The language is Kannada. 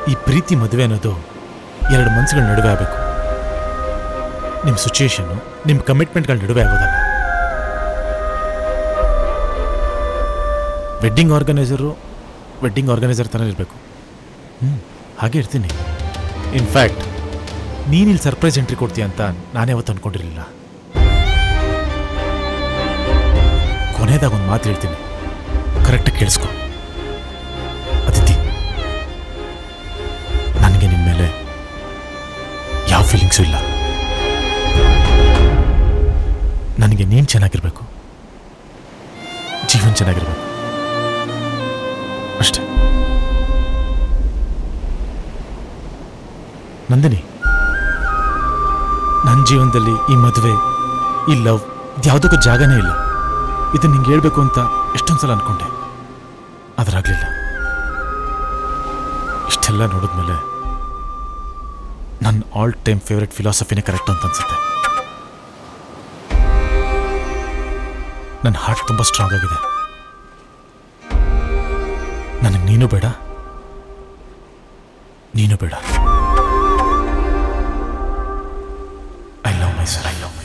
ಈ ಪ್ರೀತಿ ಮದುವೆ ಅನ್ನೋದು ಎರಡು ಮನಸ್ಸುಗಳ ನಡುವೆ ಆಗಬೇಕು ನಿಮ್ಮ ಸಿಚುಯೇಷನ್ನು ನಿಮ್ಮ ಕಮಿಟ್ಮೆಂಟ್ಗಳ ನಡುವೆ ಆಗೋದಲ್ಲ ವೆಡ್ಡಿಂಗ್ ಆರ್ಗನೈಸರು ವೆಡ್ಡಿಂಗ್ ಆರ್ಗನೈಸರ್ ಥರ ಇರಬೇಕು ಹ್ಞೂ ಹಾಗೆ ಇರ್ತೀನಿ ಇನ್ಫ್ಯಾಕ್ಟ್ ನೀನಿಲ್ಲಿ ಸರ್ಪ್ರೈಸ್ ಎಂಟ್ರಿ ಕೊಡ್ತೀಯ ಅಂತ ನಾನೇ ಅವತ್ತು ಅಂದ್ಕೊಂಡಿರಲಿಲ್ಲ ಕೊನೆಯದಾಗ ಒಂದು ಮಾತು ಹೇಳ್ತೀನಿ ಕರೆಕ್ಟಾಗಿ ಕೇಳಿಸ್ಕೊ ಅದಿತಿ ನನಗೆ ನಿನ್ನ ಮೇಲೆ ಯಾವ ಫೀಲಿಂಗ್ಸು ಇಲ್ಲ ನನಗೆ ನೀನು ಚೆನ್ನಾಗಿರ್ಬೇಕು ಜೀವನ ಚೆನ್ನಾಗಿರ್ಬೇಕು ಅಷ್ಟೇ ನಂದಿನಿ ನನ್ನ ಜೀವನದಲ್ಲಿ ಈ ಮದುವೆ ಈ ಲವ್ ಯಾವುದಕ್ಕೂ ಜಾಗನೇ ಇಲ್ಲ ಇದನ್ನ ನಿಂಗೆ ಹೇಳ್ಬೇಕು ಅಂತ ಎಷ್ಟೊಂದು ಸಲ ಅನ್ಕೊಂಡೆ ಅದರಾಗಲಿಲ್ಲ ಇಷ್ಟೆಲ್ಲ ನೋಡಿದ್ಮೇಲೆ ನನ್ನ ಆಲ್ ಟೈಮ್ ಫೇವ್ರೆಟ್ ಫಿಲಾಸಫಿನೇ ಕರೆಕ್ಟ್ ಅಂತ ಅನ್ಸುತ್ತೆ ನನ್ನ ಹಾರ್ಟ್ ತುಂಬ ಸ್ಟ್ರಾಂಗ್ ಆಗಿದೆ ನನಗೆ ನೀನು ಬೇಡ ನೀನು ಬೇಡ I love my sir I love my